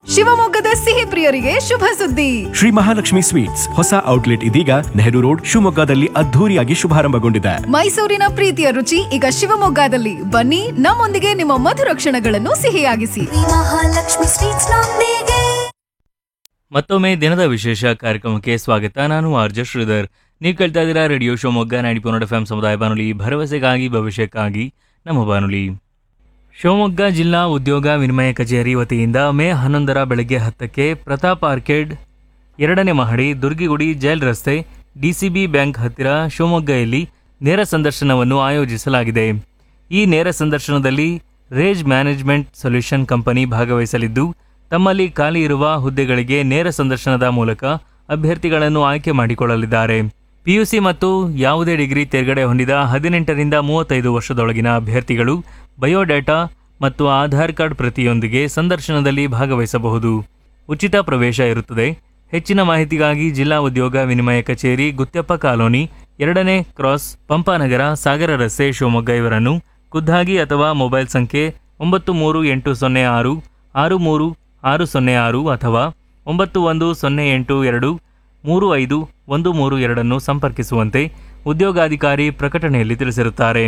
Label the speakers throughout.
Speaker 1: ಶಿವಮೊಗ್ಗದ ಸಿಹಿ ಪ್ರಿಯರಿಗೆ ಶುಭ ಸುದ್ದಿ
Speaker 2: ಶ್ರೀ ಮಹಾಲಕ್ಷ್ಮಿ ಸ್ವೀಟ್ಸ್ ಹೊಸ ಔಟ್ಲೆಟ್ ಇದೀಗ ನೆಹರು ರೋಡ್ ಶಿವಮೊಗ್ಗದಲ್ಲಿ ಅದ್ಧೂರಿಯಾಗಿ ಶುಭಾರಂಭಗೊಂಡಿದೆ
Speaker 1: ಮೈಸೂರಿನ ಪ್ರೀತಿಯ ರುಚಿ ಈಗ ಶಿವಮೊಗ್ಗದಲ್ಲಿ ಬನ್ನಿ ನಮ್ಮೊಂದಿಗೆ ನಿಮ್ಮ ಮಧುರ ಕ್ಷಣಗಳನ್ನು ಸಿಹಿಯಾಗಿಸಿ
Speaker 3: ಶ್ರೀ ಮಹಾಲಕ್ಷ್ಮಿ ಸ್ವೀಟ್ಸ್ ನೊಂದಿಗೆ
Speaker 4: ಮತ್ತೊಮ್ಮೆ ದಿನದ ವಿಶೇಷ ಕಾರ್ಯಕ್ರಮಕ್ಕೆ ಸ್ವಾಗತ ನಾನು ಆರ್ಜ ಶ್ರೀಧರ್ ನೀವು ಕೇಳ್ತಾ ಇದ್ದೀರಾ radio Shivamogga ninety point F ಸಮುದಾಯ ಬಾನುಲಿ ಭರವಸೆಗಾಗಿ ಭವಿಷ್ಯಕ್ಕಾಗಿ ನಮ್ಮ ಬಾನುಲಿ ಶಿವಮೊಗ್ಗ ಜಿಲ್ಲಾ ಉದ್ಯೋಗ ವಿನಿಮಯ ಕಚೇರಿ ವತಿಯಿಂದ ಮೇ ಹನ್ನೊಂದರ ಬೆಳಗ್ಗೆ ಹತ್ತಕ್ಕೆ ಪ್ರತಾಪ್ ಆರ್ಕೇಡ್ ಎರಡನೇ ಮಹಡಿ ದುರ್ಗಿಗುಡಿ ಜೈಲ್ ರಸ್ತೆ ಡಿಸಿಬಿ ಬ್ಯಾಂಕ್ ಹತ್ತಿರ ಶಿವಮೊಗ್ಗದಲ್ಲಿ ನೇರ ಸಂದರ್ಶನವನ್ನು ಆಯೋಜಿಸಲಾಗಿದೆ ಈ ನೇರ ಸಂದರ್ಶನದಲ್ಲಿ ರೇಜ್ ಮ್ಯಾನೇಜ್ಮೆಂಟ್ ಸೊಲ್ಯೂಷನ್ ಕಂಪನಿ ಭಾಗವಹಿಸಲಿದ್ದು ತಮ್ಮಲ್ಲಿ ಖಾಲಿ ಇರುವ ಹುದ್ದೆಗಳಿಗೆ ನೇರ ಸಂದರ್ಶನದ ಮೂಲಕ ಅಭ್ಯರ್ಥಿಗಳನ್ನು ಆಯ್ಕೆ ಮಾಡಿಕೊಳ್ಳಲಿದ್ದಾರೆ ಪಿಯುಸಿ ಮತ್ತು ಯಾವುದೇ ಡಿಗ್ರಿ ತೇರ್ಗಡೆ ಹೊಂದಿದ ಹದಿನೆಂಟರಿಂದ ಮೂವತ್ತೈದು ವರ್ಷದೊಳಗಿನ ಅಭ್ಯರ್ಥಿಗಳು ಬಯೋಡೇಟಾ ಮತ್ತು ಆಧಾರ್ ಕಾರ್ಡ್ ಪ್ರತಿಯೊಂದಿಗೆ ಸಂದರ್ಶನದಲ್ಲಿ ಭಾಗವಹಿಸಬಹುದು ಉಚಿತ ಪ್ರವೇಶ ಇರುತ್ತದೆ ಹೆಚ್ಚಿನ ಮಾಹಿತಿಗಾಗಿ ಜಿಲ್ಲಾ ಉದ್ಯೋಗ ವಿನಿಮಯ ಕಚೇರಿ ಗುತ್ಯಪ್ಪ ಕಾಲೋನಿ ಎರಡನೇ ಕ್ರಾಸ್ ಪಂಪಾನಗರ ಸಾಗರ ರಸ್ತೆ ಶಿವಮೊಗ್ಗ ಇವರನ್ನು ಖುದ್ದಾಗಿ ಅಥವಾ ಮೊಬೈಲ್ ಸಂಖ್ಯೆ ಒಂಬತ್ತು ಮೂರು ಎಂಟು ಸೊನ್ನೆ ಆರು ಆರು ಮೂರು ಆರು ಸೊನ್ನೆ ಆರು ಅಥವಾ ಒಂಬತ್ತು ಒಂದು ಸೊನ್ನೆ ಎಂಟು ಎರಡು ಮೂರು ಐದು ಒಂದು ಮೂರು ಎರಡನ್ನು ಸಂಪರ್ಕಿಸುವಂತೆ ಉದ್ಯೋಗಾಧಿಕಾರಿ ಪ್ರಕಟಣೆಯಲ್ಲಿ ತಿಳಿಸಿರುತ್ತಾರೆ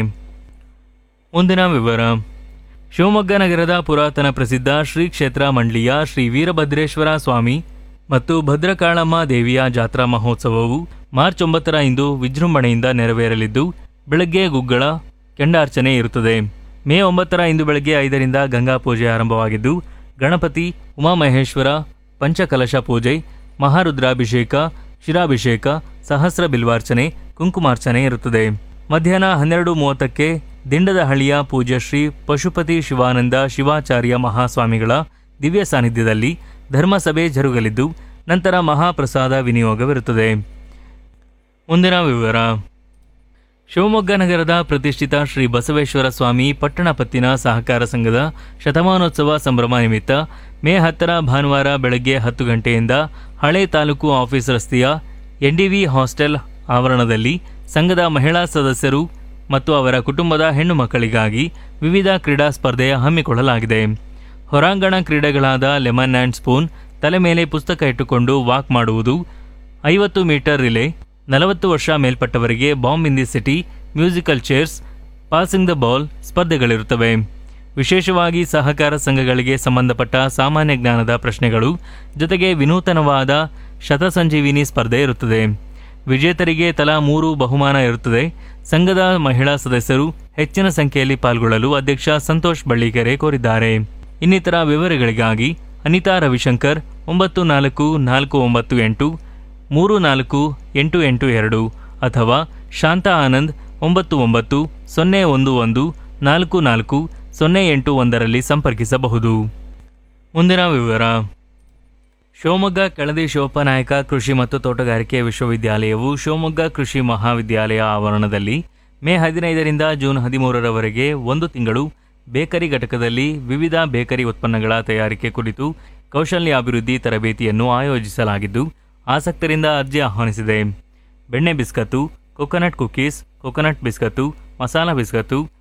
Speaker 4: ಮುಂದಿನ ವಿವರ ಶಿವಮೊಗ್ಗ ನಗರದ ಪುರಾತನ ಪ್ರಸಿದ್ಧ ಶ್ರೀ ಕ್ಷೇತ್ರ ಮಂಡ್ಲಿಯ ಶ್ರೀ ವೀರಭದ್ರೇಶ್ವರ ಸ್ವಾಮಿ ಮತ್ತು ಭದ್ರಕಾಳಮ್ಮ ದೇವಿಯ ಜಾತ್ರಾ ಮಹೋತ್ಸವವು ಮಾರ್ಚ್ ಒಂಬತ್ತರ ಇಂದು ವಿಜೃಂಭಣೆಯಿಂದ ನೆರವೇರಲಿದ್ದು ಬೆಳಗ್ಗೆ ಗುಗ್ಗಳ ಕೆಂಡಾರ್ಚನೆ ಇರುತ್ತದೆ ಮೇ ಒಂಬತ್ತರ ಇಂದು ಬೆಳಗ್ಗೆ ಐದರಿಂದ ಗಂಗಾ ಪೂಜೆ ಆರಂಭವಾಗಿದ್ದು ಗಣಪತಿ ಉಮಾಮಹೇಶ್ವರ ಪಂಚಕಲಶ ಪೂಜೆ ಮಹಾರುದ್ರಾಭಿಷೇಕ ಶಿರಾಭಿಷೇಕ ಸಹಸ್ರ ಬಿಲ್ವಾರ್ಚನೆ ಕುಂಕುಮಾರ್ಚನೆ ಇರುತ್ತದೆ ಮಧ್ಯಾಹ್ನ ಹನ್ನೆರಡು ಮೂವತ್ತಕ್ಕೆ ದಿಂಡದಹಳ್ಳಿಯ ಪೂಜ್ಯ ಶ್ರೀ ಪಶುಪತಿ ಶಿವಾನಂದ ಶಿವಾಚಾರ್ಯ ಮಹಾಸ್ವಾಮಿಗಳ ದಿವ್ಯ ಸಾನ್ನಿಧ್ಯದಲ್ಲಿ ಧರ್ಮಸಭೆ ಜರುಗಲಿದ್ದು ನಂತರ ಮಹಾಪ್ರಸಾದ ವಿನಿಯೋಗವಿರುತ್ತದೆ ಮುಂದಿನ ವಿವರ ಶಿವಮೊಗ್ಗ ನಗರದ ಪ್ರತಿಷ್ಠಿತ ಶ್ರೀ ಬಸವೇಶ್ವರ ಸ್ವಾಮಿ ಪಟ್ಟಣಪತ್ತಿನ ಸಹಕಾರ ಸಂಘದ ಶತಮಾನೋತ್ಸವ ಸಂಭ್ರಮ ನಿಮಿತ್ತ ಮೇ ಹತ್ತರ ಭಾನುವಾರ ಬೆಳಗ್ಗೆ ಹತ್ತು ಗಂಟೆಯಿಂದ ಹಳೆ ತಾಲೂಕು ಆಫೀಸ್ ರಸ್ತೆಯ ಎನ್ಡಿವಿ ಹಾಸ್ಟೆಲ್ ಆವರಣದಲ್ಲಿ ಸಂಘದ ಮಹಿಳಾ ಸದಸ್ಯರು ಮತ್ತು ಅವರ ಕುಟುಂಬದ ಹೆಣ್ಣು ಮಕ್ಕಳಿಗಾಗಿ ವಿವಿಧ ಕ್ರೀಡಾ ಸ್ಪರ್ಧೆ ಹಮ್ಮಿಕೊಳ್ಳಲಾಗಿದೆ ಹೊರಾಂಗಣ ಕ್ರೀಡೆಗಳಾದ ಲೆಮನ್ ಆ್ಯಂಡ್ ಸ್ಪೂನ್ ತಲೆ ಮೇಲೆ ಪುಸ್ತಕ ಇಟ್ಟುಕೊಂಡು ವಾಕ್ ಮಾಡುವುದು ಐವತ್ತು ಮೀಟರ್ ರಿಲೇ ನಲವತ್ತು ವರ್ಷ ಮೇಲ್ಪಟ್ಟವರಿಗೆ bomb in the city musical chairs passing the ball ಸ್ಪರ್ಧೆಗಳಿರುತ್ತವೆ ವಿಶೇಷವಾಗಿ ಸಹಕಾರ ಸಂಘಗಳಿಗೆ ಸಂಬಂಧಪಟ್ಟ ಸಾಮಾನ್ಯ ಜ್ಞಾನದ ಪ್ರಶ್ನೆಗಳು ಜೊತೆಗೆ ವಿನೂತನವಾದ ಶತಸಂಜೀವಿನಿ ಸ್ಪರ್ಧೆ ಇರುತ್ತದೆ ವಿಜೇತರಿಗೆ ತಲಾ ಮೂರು ಬಹುಮಾನ ಇರುತ್ತದೆ ಸಂಘದ ಮಹಿಳಾ ಸದಸ್ಯರು ಹೆಚ್ಚಿನ ಸಂಖ್ಯೆಯಲ್ಲಿ ಪಾಲ್ಗೊಳ್ಳಲು ಅಧ್ಯಕ್ಷ ಸಂತೋಷ್ ಬಳ್ಳಿಕೆರೆ ಕೋರಿದ್ದಾರೆ ಇನ್ನಿತರ ವಿವರಗಳಿಗಾಗಿ ಅನಿತಾ ರವಿಶಂಕರ್ ಒಂಬತ್ತು ನಾಲ್ಕು ನಾಲ್ಕು ಒಂಬತ್ತು ಎಂಟು ಮೂರು ನಾಲ್ಕು ಎಂಟು ಎಂಟು ಎರಡು ಅಥವಾ ಶಾಂತಾ ಆನಂದ್ ಒಂಬತ್ತು ಒಂಬತ್ತು ಸೊನ್ನೆ ಒಂದು ಒಂದು ನಾಲ್ಕು ನಾಲ್ಕು ಸೊನ್ನೆ ಎಂಟು ಒಂದರಲ್ಲಿ ಸಂಪರ್ಕಿಸಬಹುದು ಮುಂದಿನ ವಿವರ ಶಿವಮೊಗ್ಗ ಕೆಳದಿ ಶಿವಪ್ಪನಾಯಕ ಕೃಷಿ ಮತ್ತು ತೋಟಗಾರಿಕೆ ವಿಶ್ವವಿದ್ಯಾಲಯವು ಶಿವಮೊಗ್ಗ ಕೃಷಿ ಮಹಾವಿದ್ಯಾಲಯ ಆವರಣದಲ್ಲಿ ಮೇ ಹದಿನೈದರಿಂದ ಜೂನ್ ಹದಿಮೂರರವರೆಗೆ ಒಂದು ತಿಂಗಳು ಬೇಕರಿ ಘಟಕದಲ್ಲಿ ವಿವಿಧ ಬೇಕರಿ ಉತ್ಪನ್ನಗಳ ತಯಾರಿಕೆ ಕುರಿತು ಕೌಶಲ್ಯಾಭಿವೃದ್ಧಿ ತರಬೇತಿಯನ್ನು ಆಯೋಜಿಸಲಾಗಿದ್ದು ಆಸಕ್ತರಿಂದ ಅರ್ಜಿ ಆಹ್ವಾನಿಸಿದೆ ಬೆಣ್ಣೆ biscuit coconut cookies coconut biscuit masala biscuit